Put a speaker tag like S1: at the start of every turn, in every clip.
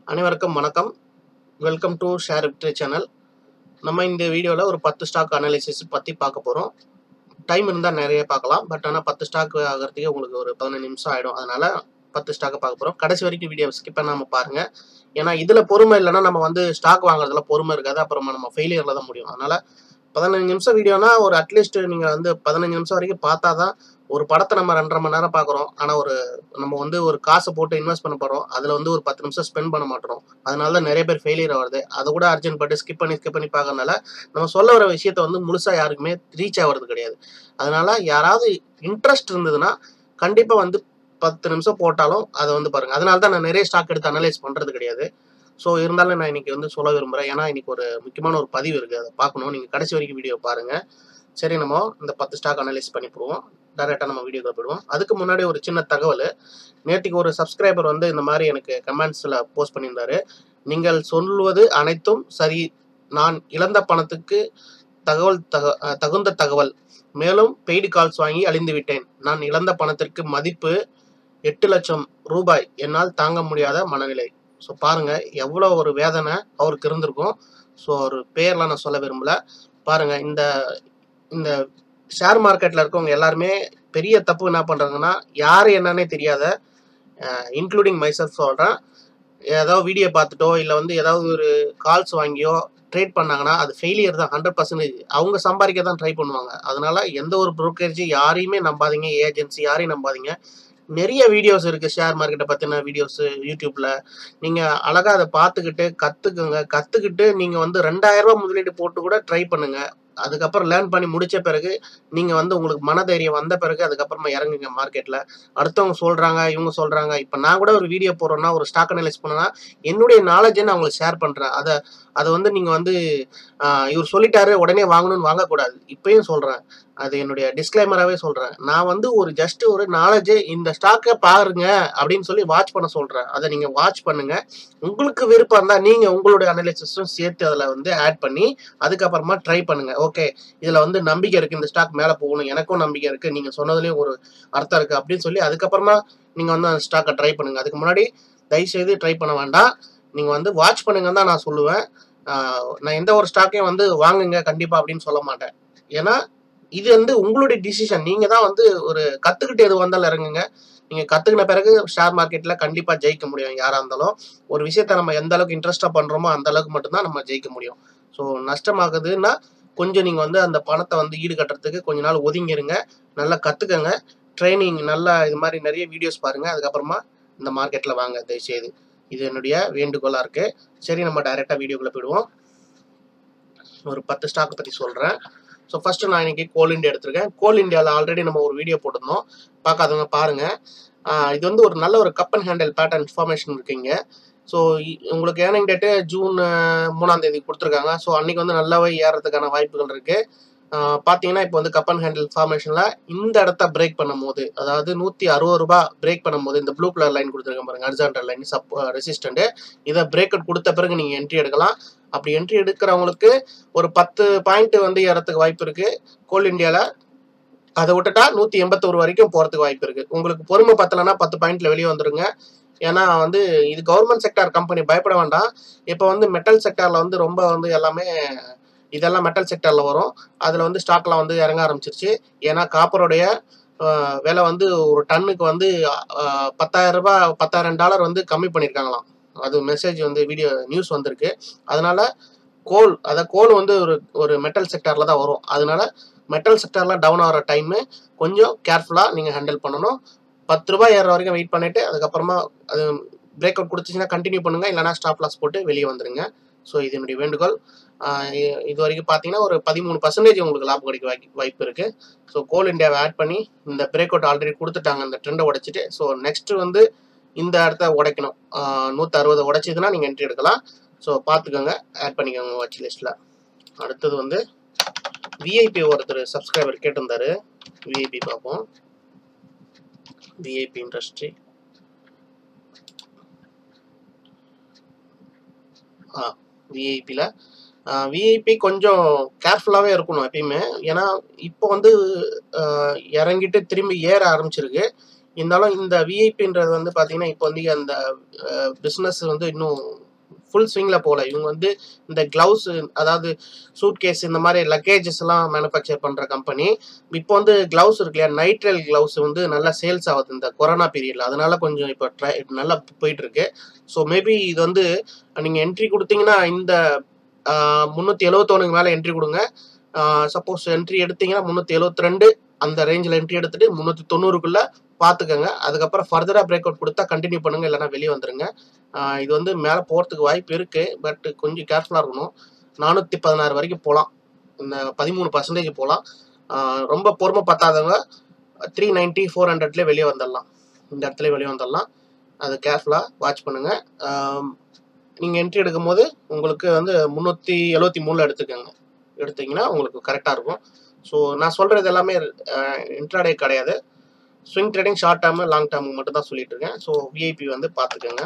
S1: அனைவருக்கும் வணக்கம் welcome to Share Victory channel நம்ம இந்த வீடியோவில் ஒரு பத்து ஸ்டாக் அனாலிசிஸ் பற்றி பார்க்க போகிறோம் டைம் இருந்தால் நிறைய பார்க்கலாம் பட் ஆனால் பத்து ஸ்டாக் ஆகிறதுக்கே உங்களுக்கு ஒரு பதினஞ்சு நிமிஷம் ஆகிடும் அதனால் பத்து ஸ்டாக்கை பார்க்க போகிறோம் கடைசி வரைக்கும் வீடியோ ஸ்கிப் பண்ணாமல் பாருங்கள் ஏன்னா இதில் பொறுமை இல்லைன்னா நம்ம வந்து ஸ்டாக் வாங்குறதுல பொறுமை இருக்காது அப்புறமா நம்ம ஃபெயிலியரில் தான் முடியும் அதனால் பதினஞ்சு நிமிஷம் வீடியோனா ஒரு அட்லீஸ்ட் நீங்கள் வந்து பதினஞ்சு நிமிஷம் வரைக்கும் பார்த்தா தான் ஒரு படத்தை நம்ம ரெண்டரை மணி நேரம் பார்க்குறோம் ஆனால் ஒரு நம்ம வந்து ஒரு காசை போட்டு இன்வெஸ்ட் பண்ண போகிறோம் அதில் வந்து ஒரு பத்து நிமிஷம் ஸ்பெண்ட் பண்ண மாட்டோம் அதனால தான் நிறைய பேர் ஃபெயிலியர் ஆகுது அதை கூட அர்ஜென்ட் பட்டு ஸ்கிப் பண்ணி ஸ்கிப் பண்ணி பார்க்கறதுனால நம்ம சொல்ல வர விஷயத்த வந்து முழுசாக யாருக்குமே ரீச் ஆகிறது கிடையாது அதனால யாராவது இன்ட்ரெஸ்ட் இருந்ததுன்னா கண்டிப்பாக வந்து பத்து நிமிஷம் போட்டாலும் அதை வந்து பாருங்கள் அதனால தான் நான் நிறைய ஸ்டாக் எடுத்து அனலைஸ் பண்ணுறது கிடையாது ஸோ இருந்தாலும் நான் இன்னைக்கு வந்து சொல்ல விரும்புகிறேன் ஏன்னா இன்னைக்கு ஒரு முக்கியமான ஒரு பதிவு இருக்குது அதை பார்க்கணும் நீங்கள் கடைசி வரைக்கும் வீடியோ பாருங்கள் சரி நம்ம இந்த பத்து ஸ்டாக் அனலைஸ் பண்ணி போடுவோம் டேரெக்டாக நம்ம வீடியோக்கு போயிடுவோம் அதுக்கு முன்னாடி ஒரு சின்ன தகவல் நேற்றுக்கு ஒரு சப்ஸ்கிரைபர் வந்து இந்த மாதிரி எனக்கு கமெண்ட்ஸில் போஸ்ட் பண்ணியிருந்தாரு நீங்கள் சொல்வது அனைத்தும் சரி நான் இழந்த பணத்துக்கு தகவல் தக அஹ் தகுந்த தகவல் மேலும் பெய்டு கால்ஸ் வாங்கி அழிந்து விட்டேன் நான் இழந்த பணத்திற்கு மதிப்பு எட்டு லட்சம் ரூபாய் என்னால் தாங்க முடியாத மனநிலை ஸோ பாருங்க எவ்வளோ ஒரு வேதனை அவருக்கு இருந்திருக்கும் ஸோ ஒரு பேர்லாம் நான் சொல்ல விரும்பல பாருங்க இந்த இந்த ஷேர் மார்க்கெட்டில் இருக்கவங்க எல்லாருமே பெரிய தப்பு என்ன பண்ணுறாங்கன்னா யார் என்னன்னே தெரியாத இன்க்ளூடிங் மைசெல்ஃப் சொல்கிறேன் ஏதாவது வீடியோ பார்த்துட்டோ இல்லை வந்து ஏதாவது ஒரு கால்ஸ் வாங்கியோ ட்ரேட் பண்ணாங்கன்னா அது ஃபெயிலியர் தான் ஹண்ட்ரட் பர்சன்டேஜ் அவங்க சம்பாதிக்க தான் ட்ரை பண்ணுவாங்க அதனால எந்த ஒரு ப்ரோக்கரேஜ் யாரையுமே நம்பாதீங்க ஏஜென்சி யாரையும் நம்பாதீங்க நிறைய வீடியோஸ் இருக்குது ஷேர் மார்க்கெட்டை பற்றின வீடியோஸு யூடியூப்பில் நீங்கள் அழகாக அதை பார்த்துக்கிட்டு கற்றுக்குங்க கற்றுக்கிட்டு நீங்கள் வந்து ரெண்டாயிரம் ரூபாய் முதலீடு போட்டு கூட ட்ரை பண்ணுங்கள் அதுக்கப்புறம் லேர்ன் பண்ணி முடிச்ச பிறகு நீங்கள் வந்து உங்களுக்கு மனதைரியம் வந்த பிறகு அதுக்கப்புறமா இறங்குங்க மார்க்கெட்டில் அடுத்தவங்க சொல்கிறாங்க இவங்க சொல்கிறாங்க இப்போ நான் கூட ஒரு வீடியோ போடுறேன்னா ஒரு ஸ்டாக் அனலைஸ் பண்ணேன்னா என்னுடைய நாலேஜை நான் உங்களுக்கு ஷேர் பண்ணுறேன் அதை அதை வந்து நீங்கள் வந்து ஆஹ், இவர் சொல்லிட்டாரு உடனே வாங்கணும்னு வாங்கக்கூடாது இப்பயும் சொல்கிறேன் அது என்னுடைய டிஸ்க்ளைமராகவே சொல்கிறேன் நான் வந்து ஒரு ஜஸ்ட் ஒரு நாலேஜ் இந்த ஸ்டாக்கை பாருங்க அப்படின்னு சொல்லி வாட்ச் பண்ண சொல்கிறேன் அதை நீங்கள் வாட்ச் பண்ணுங்க உங்களுக்கு விருப்பம் இருந்தால் நீங்கள் உங்களுடைய அனலிசிஸும் சேர்த்து அதில் வந்து ஆட் பண்ணி அதுக்கப்புறமா ட்ரை பண்ணுங்க ஓகே இதில் வந்து நம்பிக்கை இருக்குது இந்த ஸ்டாக் மேலே போகணும் எனக்கும் நம்பிக்கை இருக்குது நீங்கள் சொன்னதுலேயும் ஒரு அர்த்தம் இருக்குது அப்படின்னு சொல்லி அதுக்கப்புறமா நீங்கள் வந்து அந்த ஸ்டாக்கை ட்ரை பண்ணுங்க அதுக்கு முன்னாடி தயவுசெய்து ட்ரை பண்ண வேண்டாம் நீங்கள் வந்து வாட்ச் பண்ணுங்கன்னு தான் நான் சொல்லுவேன் ஆஹ் நான் எந்த ஒரு ஸ்டாக்கையும் வந்து வாங்குங்க கண்டிப்பாக அப்படின்னு சொல்ல மாட்டேன் ஏன்னா இது வந்து உங்களுடைய டிசிஷன் நீங்கள் தான் வந்து ஒரு கற்றுக்கிட்டு எது வந்தாலும் இறங்குங்க நீங்கள் கற்றுக்கின பிறகு ஷேர் மார்க்கெட்டில் கண்டிப்பாக ஜெயிக்க முடியும் யாராக இருந்தாலும் ஒரு விஷயத்த நம்ம எந்த அளவுக்கு இன்ட்ரெஸ்ட்டாக பண்ணுறோமோ அந்த அளவுக்கு மட்டும்தான் நம்ம ஜெயிக்க முடியும் ஸோ நஷ்டமாகுதுன்னா கொஞ்சம் நீங்கள் வந்து அந்த பணத்தை வந்து ஈடு கட்டுறதுக்கு கொஞ்ச நாள் ஒதுங்கிருங்க நல்லா கற்றுக்கங்க ட்ரைனிங் நல்லா இது மாதிரி நிறைய வீடியோஸ் பாருங்கள் அதுக்கப்புறமா இந்த மார்க்கெட்டில் வாங்க தயவுசெய்து இது என்னுடைய வேண்டுகோளாக இருக்குது சரி நம்ம டைரெக்டாக வீடியோக்குள்ளே போயிடுவோம் ஒரு பத்து ஸ்டாக் பற்றி சொல்கிறேன் ஸோ ஃபஸ்ட்டு நான் இன்னைக்கு கோல் இந்தியா எடுத்திருக்கேன் கோல் இந்தியாவில் ஆல்ரெடி நம்ம ஒரு வீடியோ போட்டிருந்தோம் பார்க்காதவங்க பாருங்கள் இது வந்து ஒரு நல்ல ஒரு cup and handle pattern information இருக்குங்க ஸோ உங்களுக்கு ஏர்னிங் டேட்டு ஜூன் அஹ், மூணாம் தேதி கொடுத்துருக்காங்க ஸோ அன்னைக்கு வந்து நல்லாவே ஏறதுக்கான வாய்ப்புகள் இருக்குது பார்த்தீங்கன்னா இப்போ வந்து கப் அண்ட் ஹேண்டில் ஃபார்மேஷனில் இந்த இடத்த பிரேக் பண்ணும்போது அதாவது நூற்றி அறுபது ரூபாய் பிரேக் பண்ணும்போது இந்த ப்ளூ கலர் லைன் கொடுத்துருக்கேன் பாருங்க அர்ஜான்டர் லைன் சப் ரெசிஸ்டண்ட்டு இதை பிரேக் அவுட் கொடுத்த பிறகு நீங்கள் என்ட்ரி எடுக்கலாம் அப்படி என்ட்ரி எடுக்கிறவங்களுக்கு ஒரு பத்து பாயிண்ட் வந்து ஏறத்துக்கு வாய்ப்பு இருக்குது கோல் இந்தியாவில் அதை விட்டுட்டா நூற்றி எண்பத்தோரு வரைக்கும் போகிறதுக்கு வாய்ப்பு இருக்குது உங்களுக்கு பொறுமை பத்தலைன்னா பத்து பாயிண்ட்ல வெளியே வந்துருங்க ஏன்னா வந்து இது கவர்மெண்ட் செக்டார் கம்பெனி பயப்பட வேண்டாம் இப்போ வந்து மெட்டல் செக்டாரில் வந்து ரொம்ப வந்து எல்லாமே இதெல்லாம் மெட்டல் செக்டாரில் வரும் அதில் வந்து ஸ்டாக்லாம் வந்து இறங்க ஆரம்பிச்சிருச்சு ஏன்னா காப்பருடைய ஆஹ், விலை வந்து ஒரு டன்னுக்கு வந்து ஆஹ், பத்தாயிரம் ரூபாய் பத்தாயிரம் டாலர் வந்து கம்மி பண்ணியிருக்காங்களாம் அது மெசேஜ் வந்து வீடியோ நியூஸ் வந்திருக்கு அதனால கோல் அதை கோல் வந்து ஒரு ஒரு மெட்டல் செக்டாரில் தான் வரும் அதனால மெட்டல் செக்டாரில் டவுன் ஆகிற டைமு கொஞ்சம் கேர்ஃபுல்லாக நீங்கள் ஹேண்டில் பண்ணணும் பத்து ரூபாய் ஏற வரைக்கும் வெயிட் பண்ணிவிட்டு அதுக்கப்புறமா அது பிரேக் அவுட் கொடுத்துச்சுன்னா கண்டினியூ பண்ணுங்கள் இல்லைனா ஸ்டாப் லாஸ் போட்டு வெளியே வந்துருங்க ஸோ இது என்னுடைய வேண்டுகோள் ஆஹ் இ- இது வரைக்கும் பார்த்தீங்கன்னா ஒரு பதிமூணு பர்சன்டேஜ் உங்களுக்கு லாபம் கிடைக்க வாய்ப்பு வாய்ப்பு இருக்குது ஸோ கோல் இந்தியாவை ஆட் பண்ணி இந்த பிரேக் அவுட் ஆல்ரெடி கொடுத்துட்டாங்க அந்த ட்ரெண்டை உடைச்சிட்டு ஸோ நெக்ஸ்ட் வந்து இந்த இடத்த உடைக்கணும் நூற்றி அறுபது உடைச்சதுன்னா நீங்கள் என்ட்ரி எடுக்கலாம் ஸோ பார்த்துக்கோங்க ஆட் பண்ணிக்கோங்க வாட்ச் லிஸ்ட்டில் அடுத்தது வந்து விஐபி ஒருத்தர் சப்ஸ்கிரைபர் கேட்டிருந்தாரு விஐபி பார்ப்போம் விஐபி இண்டஸ்ட்ரி ஆ விஐபியில் விஐபி கொஞ்சம் கேர்ஃபுல்லாகவே இருக்கணும் எப்பயுமே ஏன்னா இப்போ வந்து ஆஹ், இறங்கிட்டு திரும்பி ஏற ஆரம்பிச்சிருக்கு இருந்தாலும் இந்த விஐபின்றது வந்து பார்த்தீங்கன்னா இப்போ வந்து அந்த பிஸ்னஸ் வந்து இன்னும் ஃபுல் ஸ்விங்கில் போகல இவங்க வந்து இந்த க்ளவுஸ் அதாவது சூட் கேஸ் இந்த மாதிரி லக்கேஜஸ் எல்லாம் மேனுஃபேக்சர் பண்ணுற கம்பெனி இப்போ வந்து க்ளவுஸ் இருக்கு இல்லையா நைட்ரல் க்ளவுஸ் வந்து நல்லா சேல்ஸ் ஆகுது இந்த கொரோனா பீரியடில் அதனால கொஞ்சம் இப்போ ட்ரை நல்லா போயிட்டு இருக்கு ஸோ மேபி இது வந்து நீங்கள் என்ட்ரி கொடுத்தீங்கன்னா இந்த முந்நூற்றி எழுவத்தொன்னுக்கு மேலே என்ட்ரி கொடுங்க சப்போஸ் என்ட்ரி எடுத்தீங்கன்னா முந்நூற்றி எழுவத்தி ரெண்டு அந்த ரேஞ்சில் என்ட்ரி எடுத்துட்டு முந்நூற்றி தொண்ணூறுக்குள்ளே பார்த்துக்கோங்க அதுக்கப்புறம் ஃபர்தராக பிரேக் அவுட் கொடுத்தா கண்டினியூ பண்ணுங்க இல்லைனா வெளியே வந்துருங்க ஆஹ் இது வந்து மேலே போகிறதுக்கு வாய்ப்பு இருக்குது பட் கொஞ்சம் கேர்ஃபுல்லாக இருக்கணும் நானூற்றி பதினாறு வரைக்கும் போகலாம் இந்த பதிமூணு பர்சன்டேஜ் போகலாம் ரொம்ப பொறுமை பத்தாதவங்க த்ரீ நைன்ட்டி ஃபோர் ஹண்ட்ரட்லேயே வெளியே வந்துடலாம் இந்த இடத்துல வெளியே வந்துடலாம் அது கேர்ஃபுல்லாக வாட்ச் பண்ணுங்கள் நீங்கள் என்ட்ரி எடுக்கும் போது உங்களுக்கு வந்து முந்நூற்றி எழுபத்தி மூணில் எடுத்துக்கோங்க எடுத்தீங்கன்னா உங்களுக்கு கரெக்டாக இருக்கும் ஸோ நான் சொல்கிறது எல்லாமே இன்ட்ராடே கிடையாது swing trading short term long டேர்முக்கு மட்டும் தான் சொல்லிட்டு இருக்கேன் ஸோ விஐபி வந்து பார்த்துக்கோங்க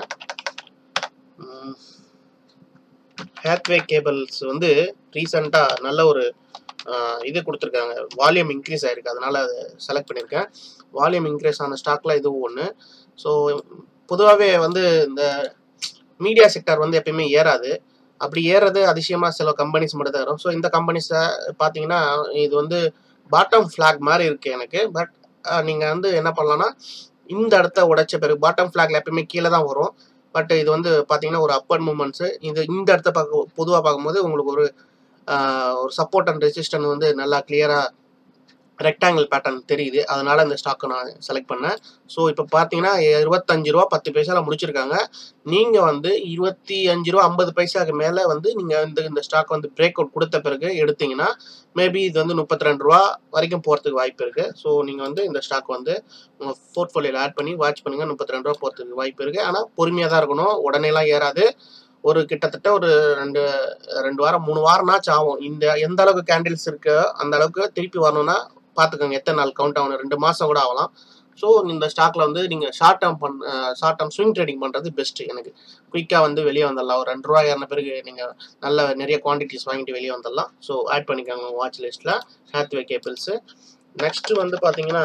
S1: ஹேத்வே கேபிள்ஸ் வந்து ரீசெண்டாக நல்ல ஒரு ஆஹ், இது கொடுத்துருக்காங்க வால்யூம் இன்க்ரீஸ் ஆயிருக்கு அதனால அதை செலக்ட் பண்ணியிருக்கேன் வால்யூம் இன்க்ரீஸ் ஆன ஸ்டாக்ல இதுவும் ஒன்று ஸோ பொதுவாகவே வந்து இந்த மீடியா செக்டர் வந்து எப்பயுமே ஏறாது அப்படி ஏறது அதிசயமாக சில கம்பெனிஸ் மட்டும் தான் வரும் ஸோ இந்த கம்பெனிஸை பார்த்தீங்கன்னா இது வந்து பாட்டம் ஃப்ளாக் மாதிரி இருக்குது எனக்கு பட் நீங்கள் வந்து என்ன பண்ணலாம்னா இந்த இடத்த உடைச்ச பிறகு பாட்டம் ஃப்ளாக்ல எப்பயுமே கீழே தான் வரும் பட் இது வந்து பார்த்தீங்கன்னா ஒரு அப்பர் மூமெண்ட்ஸு இது இந்த இடத்த பார்க்க பொதுவாக பார்க்கும்போது உங்களுக்கு ஒரு ஆஹ், ஒரு சப்போர்ட் அண்ட் ரெசிஸ்டன் வந்து நல்லா கிளியராக ரெக்டாங்கிள் பேட்டர்ன் தெரியுது அதனால இந்த ஸ்டாக்கை நான் செலக்ட் பண்ணேன் ஸோ இப்போ பார்த்தீங்கன்னா இருபத்தஞ்சு ரூபா பத்து பைசால முடிச்சிருக்காங்க நீங்கள் வந்து இருபத்தி அஞ்சு ரூபா ஐம்பது பைசாக்கு மேலே வந்து நீங்கள் இந்த இந்த ஸ்டாக் வந்து பிரேக் அவுட் கொடுத்த பிறகு எடுத்தீங்கன்னா மேபி இது வந்து முப்பத்தி ரெண்டு ரூபா வரைக்கும் போகிறதுக்கு வாய்ப்பு இருக்குது ஸோ நீங்கள் வந்து இந்த ஸ்டாக் வந்து உங்கள் போர்ட்ஃபோலியோவில் ஆட் பண்ணி வாட்ச் பண்ணுங்கள் முப்பத்தி ரெண்டு ரூபா போகிறதுக்கு வாய்ப்பு இருக்குது ஆனால் பொறுமையாக தான் இருக்கணும் உடனேலாம் ஏறாது ஒரு கிட்டத்தட்ட ஒரு ரெண்டு ரெண்டு வாரம் மூணு வாரம்னாச்சும் ஆகும் இந்த எந்த அளவுக்கு கேண்டில்ஸ் இருக்கு அந்த அளவுக்கு திருப்பி வரணும்னா பார்த்துக்கோங்க எத்தனை நாள் கவுண்ட் ஆகணும் ரெண்டு மாதம் கூட ஆகலாம் ஸோ இந்த ஸ்டாக்ல வந்து நீங்கள் ஷார்ட் டேர்ம் பண் ஷார்ட் டேர்ம் ஸ்விங் ட்ரேடிங் பண்ணுறது பெஸ்ட் எனக்கு குயிக்காக வந்து வெளியே வந்துடலாம் ஒரு ரெண்டு ரூபா ஏறின பிறகு நீங்கள் நல்ல நிறைய குவான்டிட்டிஸ் வாங்கிட்டு வெளியே வந்துடலாம் ஸோ ஆட் பண்ணிக்கோங்க வாட்ச் லிஸ்ட்டில் ஹேத்வே கேபிள்ஸு நெக்ஸ்ட் வந்து பார்த்தீங்கன்னா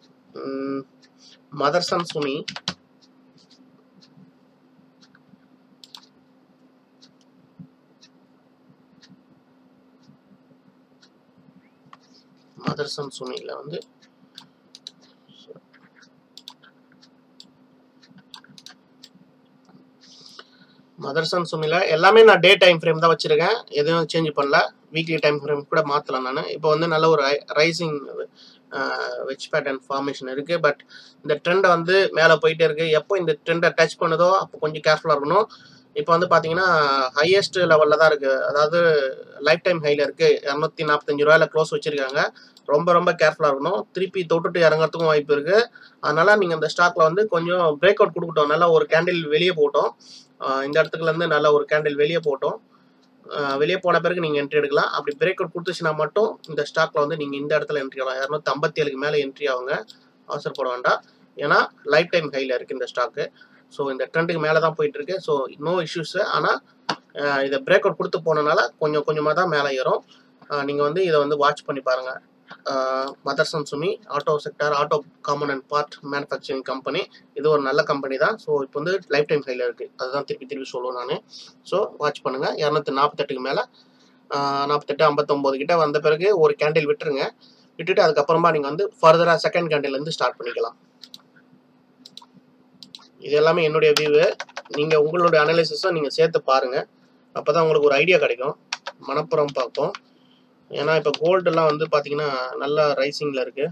S1: மதர்சன் சுமி மதர்சன் சுமியில் வந்து மதர்சன் சுமில எல்லாமே நான் டே டைம் ஃப்ரேம் தான் வச்சிருக்கேன் எதுவும் சேஞ்ச் பண்ணல வீக்லி டைம் ஃப்ரேம் கூட மாற்றலாம் நான் இப்போ வந்து நல்ல ஒரு ரைசிங் வெச் பேட்டர்ன் ஃபார்மேஷன் இருக்குது பட் இந்த ட்ரெண்டை வந்து மேலே போயிட்டே இருக்குது எப்போ இந்த ட்ரெண்டை டச் பண்ணுதோ அப்போ கொஞ்சம் கேர்ஃபுல்லாக இருக்கணும் இப்போ வந்து பார்த்தீங்கன்னா ஹையஸ்ட் லெவலில் தான் இருக்குது அதாவது லைஃப் டைம் ஹையில் இருக்குது இரநூத்தி நாற்பத்தஞ்சு ரூபாயில் க்ளோஸ் வச்சுருக்காங்க ரொம்ப ரொம்ப கேர்ஃபுல்லாக இருக்கணும் திருப்பி தொட்டுட்டு இறங்குறதுக்கும் வாய்ப்பு இருக்குது அதனால் நீங்கள் இந்த ஸ்டாக்கில் வந்து கொஞ்சம் பிரேக் அவுட் கொடுக்கட்டும் நல்லா ஒரு கேண்டில் வெளியே போட்டோம் ஆஹ் இந்த இடத்துக்குல இருந்து நல்ல ஒரு கேண்டில் வெளியே போட்டோம் ஆஹ் வெளியே போன பிறகு நீங்கள் என்ட்ரி எடுக்கலாம் அப்படி பிரேக் அவுட் கொடுத்துச்சுன்னா மட்டும் இந்த ஸ்டாக்ல வந்து நீங்கள் இந்த இடத்துல என்ட்ரி ஆகலாம் இரநூத்தி ஐம்பத்தி ஏழுக்கு மேலே என்ட்ரி ஆகுங்க அவசரப்பட வேண்டாம் ஏன்னா லைஃப் டைம் ஹையில் இருக்குது இந்த ஸ்டாக்கு ஸோ இந்த ட்ரெண்டுக்கு மேலே தான் போயிட்டு இருக்கு ஸோ நோ இஷ்யூஸு ஆனால் இதை பிரேக் அவுட் கொடுத்து போனனால கொஞ்சம் கொஞ்சமாக தான் மேலே ஏறும் நீங்கள் வந்து இதை வந்து வாட்ச் பண்ணி பாருங்கள் Motherson Sumi auto sector auto common and part manufacturing company இது ஒரு நல்ல கம்பெனி தான் ஸோ இப்போ வந்து லைஃப் டைம் ஹையில் இருக்குது அதுதான் திருப்பி திருப்பி சொல்லுவேன் நான் ஸோ வாட்ச் பண்ணுங்கள் இரநூத்தி நாற்பத்தெட்டுக்கு மேலே நாற்பத்தெட்டு ஐம்பத்தொம்போது கிட்ட வந்த பிறகு ஒரு கேண்டில் விட்டுருங்க விட்டுட்டு அதுக்கப்புறமா நீங்கள் வந்து ஃபர்தராக செகண்ட் கேண்டில்லேருந்து ஸ்டார்ட் பண்ணிக்கலாம் இது எல்லாமே என்னுடைய வியூவு நீங்கள் உங்களுடைய அனலைசிஸும் நீங்கள் சேர்த்து பாருங்கள் அப்போ தான் உங்களுக்கு ஒரு ஐடியா கிடைக்கும் மனப்புறம் பார்ப்போம் ஏன்னா இப்போ கோல்டெல்லாம் வந்து பார்த்தீங்கன்னா நல்லா ரைசிங்கில் இருக்குது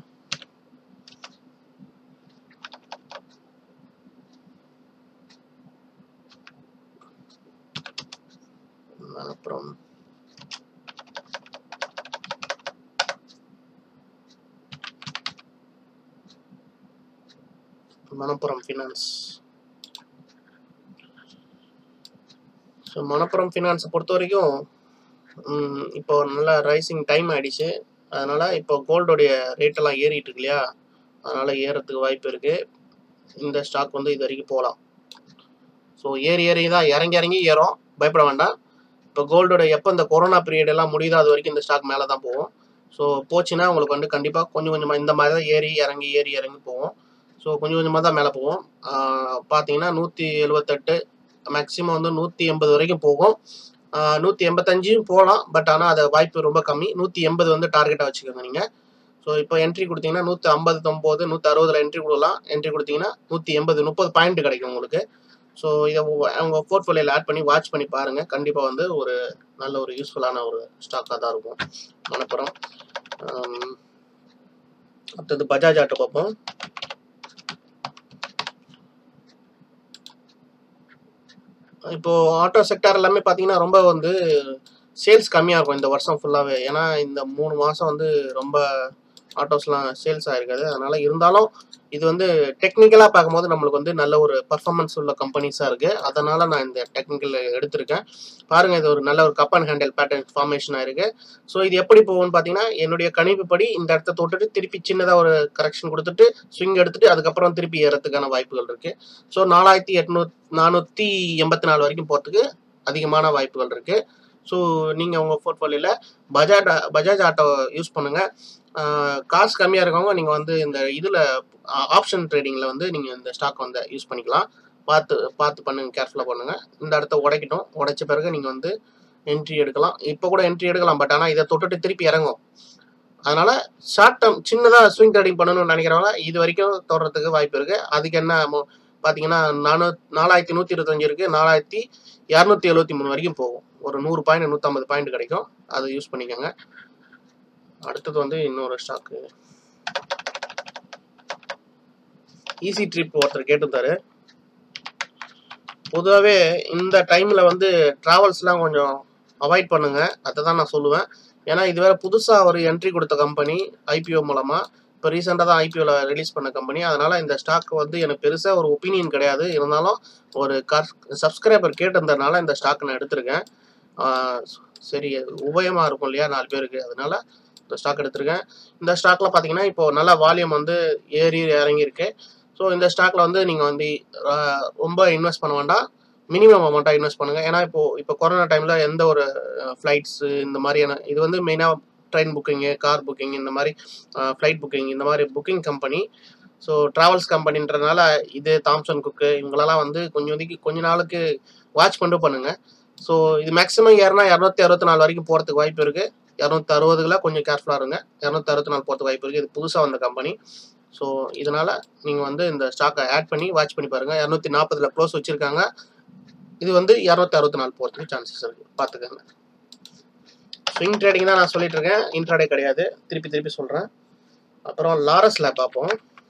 S1: மலப்புறம் மணப்புரம் ஃபினான்ஸ் ஸோ மணப்புரம் ஃபினான்ஸை பொறுத்த வரைக்கும் ம், இப்போ நல்லா ரைசிங் டைம் ஆயிடுச்சு அதனால இப்போ கோல்டோடைய ரேட்டெல்லாம் ஏறிட்டு இருக்கு இல்லையா அதனால ஏறதுக்கு வாய்ப்பு இருக்கு இந்த ஸ்டாக் வந்து இது வரைக்கும் போகலாம் ஸோ ஏறி ஏறி தான் இறங்கி இறங்கி ஏறும் பயப்பட வேண்டாம் இப்போ கோல்டோட எப்போ இந்த கொரோனா பீரியட் எல்லாம் முடியுதோ அது வரைக்கும் இந்த ஸ்டாக் மேலே தான் போகும் ஸோ போச்சுன்னா உங்களுக்கு வந்து கண்டிப்பாக கொஞ்சம் கொஞ்சமாக இந்த மாதிரி தான் ஏறி இறங்கி ஏறி இறங்கி போகும் ஸோ கொஞ்சம் கொஞ்சமாக தான் மேலே போகும் பார்த்தீங்கன்னா நூற்றி எழுபத்தெட்டு மேக்ஸிமம் வந்து நூற்றி எண்பது வரைக்கும் போகும் நூற்றி எண்பத்தஞ்சும் போகலாம் பட் ஆனால் அது வாய்ப்பு ரொம்ப கம்மி நூற்றி எண்பது வந்து டார்கெட்டாக வச்சுக்கோங்க நீங்கள் ஸோ இப்போ என்ட்ரி கொடுத்தீங்கன்னா நூற்றி ஐம்பது ஒம்பது நூற்றி அறுபதுல என்ட்ரி கொடுக்கலாம் என்ட்ரி கொடுத்தீங்கன்னா நூற்றி எண்பது முப்பது பாயிண்ட் கிடைக்கும் உங்களுக்கு ஸோ இதை அவங்க போர்ட்ஃபோலியோவில் ஆட் பண்ணி வாட்ச் பண்ணி பாருங்கள் கண்டிப்பாக வந்து ஒரு நல்ல ஒரு யூஸ்ஃபுல்லான ஒரு ஸ்டாக்காக தான் இருக்கும் மணப்புறம் அடுத்தது பஜாஜ் ஆட்டோ பார்ப்போம் இப்போ ஆட்டோ செக்டார் எல்லாமே பார்த்தீங்கன்னா ரொம்ப வந்து சேல்ஸ் கம்மியாக இருக்கும் இந்த வருஷம் ஃபுல்லாகவே ஏன்னா இந்த மூணு மாதம் வந்து ரொம்ப ஆட்டோஸ்லாம் சேல்ஸ் ஆகிருக்காது அதனால் இருந்தாலும் இது வந்து டெக்னிக்கலாக பார்க்கும்போது நம்மளுக்கு வந்து நல்ல ஒரு பர்ஃபார்மன்ஸ் உள்ள கம்பெனிஸாக இருக்குது அதனால் நான் இந்த டெக்னிக்கல் எடுத்திருக்கேன் பாருங்கள் இது ஒரு நல்ல ஒரு cup and handle pattern formation ஆயிருக்கு ஸோ இது எப்படி போகும்னு பார்த்தீங்கன்னா என்னுடைய கணிப்புப்படி இந்த இடத்த தொட்டுட்டு திருப்பி சின்னதாக ஒரு கரெக்ஷன் கொடுத்துட்டு ஸ்விங் எடுத்துட்டு அதுக்கப்புறம் திருப்பி ஏறதுக்கான வாய்ப்புகள் இருக்குது ஸோ நாலாயிரத்தி எட்நூத் நானூற்றி எண்பத்தி நாலு வரைக்கும் போகிறதுக்கு அதிகமான வாய்ப்புகள் இருக்குது ஸோ நீங்கள் உங்கள் போர்ட்ஃபோலியோவில் பஜாஜ் பஜாஜ் ஆட்டோ யூஸ் பண்ணுங்கள் காசு கம்மியாக இருக்கவங்க நீங்கள் வந்து இந்த இதில் ஆப்ஷன் ட்ரேடிங்கில் வந்து நீங்கள் இந்த ஸ்டாக் வந்து யூஸ் பண்ணிக்கலாம் பார்த்து பார்த்து பண்ணுங்க கேர்ஃபுல்லாக பண்ணுங்கள் இந்த இடத்த உடைக்கட்டும் உடைச்ச பிறகு நீங்கள் வந்து என்ட்ரி எடுக்கலாம் இப்போ கூட என்ட்ரி எடுக்கலாம் பட் ஆனால் இதை தொட்டுட்டு திருப்பி இறங்கும் அதனால் ஷார்ட் டேர்ம் சின்னதாக ஸ்விங் ட்ரேடிங் பண்ணணும்னு நினைக்கிறவங்க இது வரைக்கும் தொடர்றதுக்கு வாய்ப்பு இருக்குது அதுக்கு என்ன பார்த்தீங்கன்னா நானூ நாலாயிரத்தி நூற்றி இருபத்தஞ்சு இருக்குது நாலாயிரத்தி இரநூத்தி எழுபத்தி மூணு வரைக்கும் போகும் ஒரு நூறு பாயிண்ட் நூற்றம்பது பாயிண்ட் கிடைக்கும் அதை யூஸ் பண்ணிக்கோங்க அடுத்தது வந்து இன்னொரு ஸ்டாக்கு ஈஸி ட்ரிப் ஒருத்தர் கேட்டிருந்தாரு பொதுவாகவே இந்த டைமில் வந்து ட்ராவல்ஸ்லாம் கொஞ்சம் அவாய்ட் பண்ணுங்க அதை தான் நான் சொல்லுவேன் ஏன்னா இது வேற புதுசாக ஒரு என்ட்ரி கொடுத்த கம்பெனி ஐபிஓ மூலமாக இப்போ ரீசெண்டாக தான் ஐபிஓவில் ரிலீஸ் பண்ண கம்பெனி அதனால் இந்த ஸ்டாக் வந்து எனக்கு பெருசாக ஒரு ஒப்பீனியன் கிடையாது இருந்தாலும் ஒரு கர் சப்ஸ்கிரைபர் கேட்டிருந்ததுனால இந்த ஸ்டாக் நான் எடுத்திருக்கேன் சரி உபயமாக இருக்கும் இல்லையா நாலு பேருக்கு அதனால இந்த ஸ்டாக் எடுத்திருக்கேன் இந்த ஸ்டாக்ல பார்த்தீங்கன்னா இப்போ நல்லா வால்யூம் வந்து ஏறி இறங்கியிருக்கு ஸோ இந்த ஸ்டாக்ல வந்து நீங்கள் வந்து ரொம்ப இன்வெஸ்ட் பண்ண வேண்டாம் மினிமம் அமௌண்ட்டாக இன்வெஸ்ட் பண்ணுங்கள் ஏன்னா இப்போ இப்போ கொரோனா டைமில் எந்த ஒரு ஃப்ளைட்ஸு இந்த மாதிரியான இது வந்து மெயினாக ட்ரெயின் புக்கிங்கு கார் புக்கிங் இந்த மாதிரி ஃப்ளைட் புக்கிங் இந்த மாதிரி புக்கிங் கம்பெனி ஸோ ட்ராவல்ஸ் கம்பெனின்றதுனால இது தாம்சன் குக்கு இவங்களெல்லாம் வந்து கொஞ்சம் வந்து கொஞ்ச நாளுக்கு வாட்ச் பண்ணிட்டு பண்ணுங்கள் ஸோ இது மேக்ஸிமம் ஏறினா இரநூத்தி அறுபத்தி நாலு வரைக்கும் போகிறதுக்கு வாய்ப்பு இருக்குது இரநூத்தி அறுபதுல கொஞ்சம் கேர்ஃபுல்லாக இருங்க இரநூத்தி அறுபத்தி நாலு போகிறதுக்கு வாய்ப்பு இருக்குது இது புதுசாக வந்த கம்பெனி ஸோ இதனால் நீங்கள் வந்து இந்த ஸ்டாக்கை ஆட் பண்ணி வாட்ச் பண்ணி பாருங்கள் இரநூத்தி நாற்பதுல க்ளோஸ் வச்சுருக்காங்க இது வந்து இரநூத்தி அறுபத்தி நாலு போகிறதுக்கு சான்சஸ் இருக்குது பார்த்துக்கோங்க ஸ்விங் ட்ரேடிங் தான் நான் சொல்லிட்டு இருக்கேன் இன்ட்ராடே கிடையாது திருப்பி திருப்பி சொல்கிறேன் அப்புறம் லாரஸ்ல பார்ப்போம்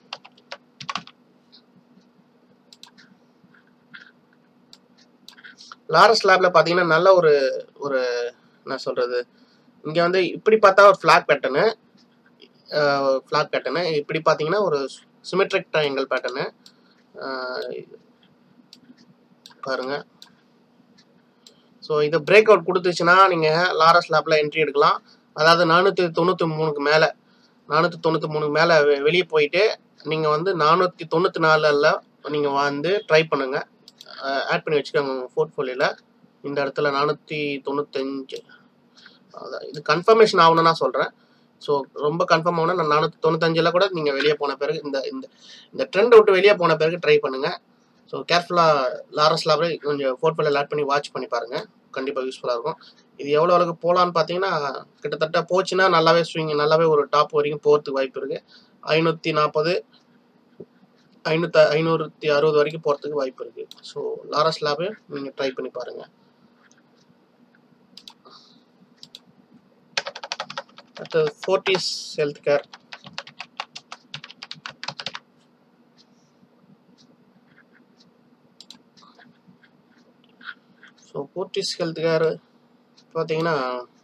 S1: லாரஸ் லேப்ல பார்த்தீங்கன்னா நல்ல ஒரு ஒரு என்ன சொல்றது இங்கே வந்து இப்படி பார்த்தா ஒரு ஃப்ளாக் பேட்டர்னு ஃப்ளாக் பேட்டர்னு இப்படி பார்த்தீங்கன்னா ஒரு சிமெட்ரிக் ட்ரையாங்கல் பேட்டர்னு பாருங்க ஸோ இதை பிரேக் அவுட் கொடுத்துச்சுன்னா நீங்கள் லாரஸ் லேப்பில் என்ட்ரி எடுக்கலாம் அதாவது நானூற்றி தொண்ணூற்றி மூணுக்கு மேலே நானூற்றி தொண்ணூற்றி மூணுக்கு மேலே வெளியே போயிட்டு நீங்கள் வந்து நானூற்றி தொண்ணூற்றி நாலில் நீங்கள் வந்து ட்ரை பண்ணுங்கள் ஆட் பண்ணி வச்சுக்கோங்க உங்கள் போர்ட்ஃபோலியோவில் இந்த இடத்துல நானூற்றி தொண்ணூத்தஞ்சு அதான் இது கன்ஃபர்மேஷன் ஆகணும்னா சொல்கிறேன் ஸோ ரொம்ப கன்ஃபார்ம் ஆகணும் நான் நானூற்றி தொண்ணூத்தஞ்சில் கூட நீங்கள் வெளியே போன பிறகு இந்த இந்த இந்த ட்ரெண்ட் விட்டு வெளியே போன பிறகு ட்ரை பண்ணுங்கள் ஸோ கேர்ஃபுல்லாக லாரஸ் லாபே கொஞ்சம் போர்ட்ஃபோலியோ ஆட் பண்ணி வாட்ச் பண்ணி பாருங்கள் கண்டிப்பாக யூஸ்ஃபுல்லாக இருக்கும் இது எவ்வளோ அளவுக்கு போகலான்னு பார்த்தீங்கன்னா கிட்டத்தட்ட போச்சுன்னா நல்லாவே ஸ்விங் நல்லாவே ஒரு டாப் வரைக்கும் போகிறதுக்கு வாய்ப்பு இருக்குது ஐநூற்றி நாற்பது ஐநூற்றி ஐநூற்றி அறுபது வரைக்கும் போகிறதுக்கு வாய்ப்பு இருக்குது ஸோ லாரஸ் லேபு நீங்கள் ட்ரை பண்ணி பாருங்கள் அடுத்தது Fortis health care so Fortis health care பார்த்தீங்கன்னா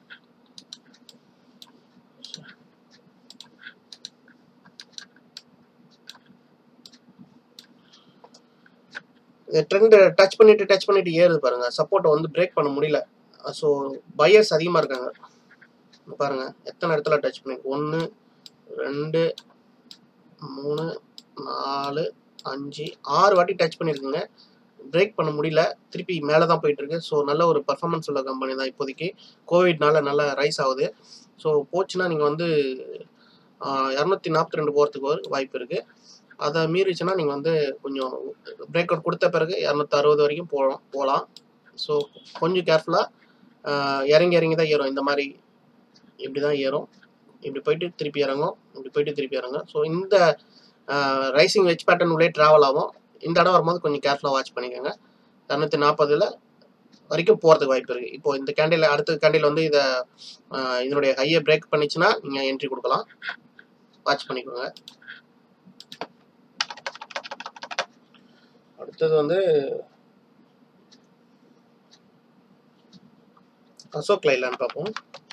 S1: ட்ரெண்ட் டச் பண்ணிட்டு டச் பண்ணிட்டு ஏறுது பாருங்க சப்போர்ட்டை வந்து பிரேக் பண்ண முடியல ஸோ பையர்ஸ் அதிகமாக இருக்காங்க பாருங்க எத்தனை இடத்துல டச் பண்ணிருக்கு ஒன்று ரெண்டு மூணு நாலு அஞ்சு ஆறு வாட்டி டச் பண்ணியிருக்குங்க பிரேக் பண்ண முடியல திருப்பி மேலே தான் போயிட்டு இருக்கு ஸோ நல்ல ஒரு பர்ஃபார்மன்ஸ் உள்ள கம்பெனி தான் இப்போதைக்கு கோவிட்னால நல்லா ரைஸ் ஆகுது ஸோ போச்சுன்னா நீங்கள் வந்து இரநூத்தி நாற்பத்தி ரெண்டு போகிறதுக்கு வாய்ப்பு இருக்குது அதை மீறிச்சுன்னா நீங்கள் வந்து கொஞ்சம் பிரேக் அவுட் கொடுத்த பிறகு இரநூத்தறுபது வரைக்கும் போகலாம் போகலாம் ஸோ கொஞ்சம் கேர்ஃபுல்லாக இறங்கி இறங்கி தான் ஏறும் இந்த மாதிரி இப்படி தான் ஏறும் இப்படி போயிட்டு திருப்பி இறங்கும் இப்படி போயிட்டு திருப்பி இறங்கும் ஸோ இந்த ரைசிங் வெஜ் பேட்டர்ன் உள்ளே ட்ராவல் ஆகும் இந்த இடம் வரும்போது கொஞ்சம் கேர்ஃபுல்லாக வாட்ச் பண்ணிக்கோங்க இரநூத்தி நாற்பதுல வரைக்கும் போகிறதுக்கு வாய்ப்பு இருக்குது இப்போ இந்த கேண்டில் அடுத்த கேண்டில் வந்து இதை ஆஹ் இதனுடைய ஹையை பிரேக் பண்ணிச்சுன்னா நீங்கள் என்ட்ரி கொடுக்கலாம் வாட்ச் பண்ணிக்கோங்க அடுத்தது வந்து அசோக் லைலான்னு பார்ப்போம்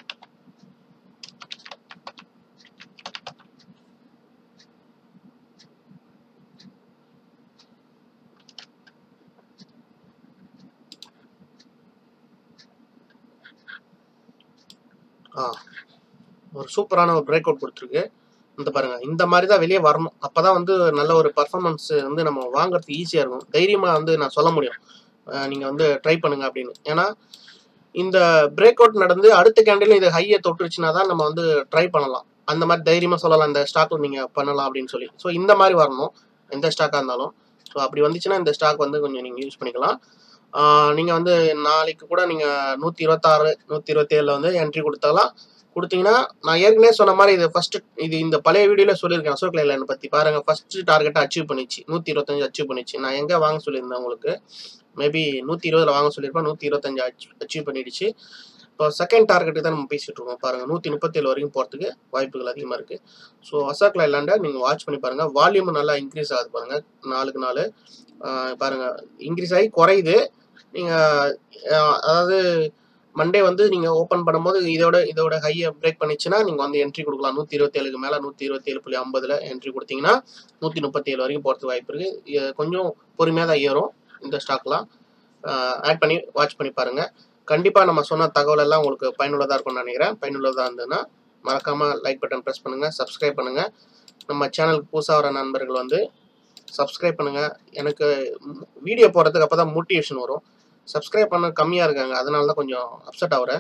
S1: ஆ ஒரு சூப்பரான ஒரு பிரேக் அவுட் கொடுத்துருக்கு இந்த பாருங்க இந்த மாதிரி தான் வெளியே வரணும் அப்பதான் வந்து நல்ல ஒரு பர்ஃபார்மன்ஸ் வந்து நம்ம வாங்குறதுக்கு ஈஸியாக இருக்கும் தைரியமா வந்து நான் சொல்ல முடியும் அஹ் நீங்க வந்து ட்ரை பண்ணுங்க அப்படின்னு ஏன்னா இந்த பிரேக் அவுட் நடந்து அடுத்த கேண்டில் இது ஹையை தொட்டுருச்சுன்னா தான் நம்ம வந்து ட்ரை பண்ணலாம் அந்த மாதிரி தைரியமா சொல்லலாம் இந்த ஸ்டாக்ல நீங்க பண்ணலாம் அப்படின்னு சொல்லி ஸோ இந்த மாதிரி வரணும் எந்த ஸ்டாக்காக இருந்தாலும் ஸோ அப்படி வந்துச்சுன்னா இந்த ஸ்டாக் வந்து கொஞ்சம் நீங்க யூஸ் பண்ணிக்கலாம் ஆஹ் நீங்க வந்து நாளைக்கு கூட நீங்க நூத்தி இருபத்தாறு நூத்தி இருபத்தி ஏழுல வந்து என்ட்ரி கொடுத்தாலாம் கொடுத்தீங்கன்னா நான் ஏற்கனவே சொன்ன மாதிரி இது ஃபர்ஸ்ட் இது இந்த பழைய வீடியோல சொல்லியிருக்கேன் அசோக் லைலாண்ட் பத்தி பாருங்க ஃபர்ஸ்ட் டார்கெட்டை அச்சீவ் பண்ணிச்சு நூத்தி இருபத்தஞ்சு அச்சீவ் பண்ணிச்சு நான் எங்க வாங்க சொல்லியிருந்தேன் உங்களுக்கு மேபி நூத்தி இருபதுல வாங்க சொல்லியிருப்பேன் நூத்தி இருபத்தஞ்சு அச்சீவ் பண்ணிடுச்சு இப்போ செகண்ட் டார்கெட்டு தான் நம்ம பேசிட்டு இருக்கோம் பாருங்க நூத்தி முப்பத்தேழு வரைக்கும் போறதுக்கு வாய்ப்புகள் அதிகமா இருக்கு ஸோ அசோக் லைலாண்டை நீங்க வாட்ச் பண்ணி பாருங்க வால்யூம் நல்லா இன்க்ரீஸ் ஆகுது பாருங்க நாளுக்கு நாள் ஆஹ் பாருங்க இன்க்ரீஸ் ஆகி குறையுது நீங்க ஆஹ் அதாவது மண்டே வந்து நீங்க ஓபன் பண்ணும்போது இதோட இதோட ஹையை பிரேக் பண்ணிச்சுன்னா நீங்க வந்து என்ட்ரி கொடுக்கலாம் நூத்தி இருபத்தி ஏழுக்கு மேல நூத்தி இருபத்தி ஏழு புள்ளி ஐம்பதுல என்ட்ரி கொடுத்தீங்கன்னா நூத்தி முப்பத்தி ஏழு வரைக்கும் போறதுக்கு வாய்ப்பு இருக்கு இ- கொஞ்சம் பொறுமையா தான் ஏறும் இந்த ஸ்டாக்லாம் ஆட் பண்ணி வாட்ச் பண்ணி பாருங்க கண்டிப்பா நம்ம சொன்ன தகவல் எல்லாம் உங்களுக்கு பயனுள்ளதா இருக்கும்னு நினைக்கிறேன் பயனுள்ளதா இருந்ததுன்னா மறக்காம லைக் பட்டன் பிரஸ் பண்ணுங்க சப்ஸ்கிரைப் பண்ணுங்க நம்ம சேனலுக்கு புதுசாக வர நண்பர்கள் வந்து சப்ஸ்கிரைப் பண்ணுங்க எனக்கு வீடியோ போடுறதுக்கு அப்பதான் மோட்டிவேஷன் வரும் சப்ஸ்கிரைப் பண்ண கம்மியாக இருக்காங்க அதனால தான் கொஞ்சம் அப்செட் ஆகுறேன்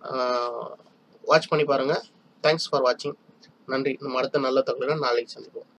S1: வாட்ச் பண்ணி பாருங்க தேங்க்ஸ் ஃபார் வாட்சிங் நன்றி நம்ம அடுத்த நல்ல தகவலுடன் நாளைக்கு சந்திப்போம்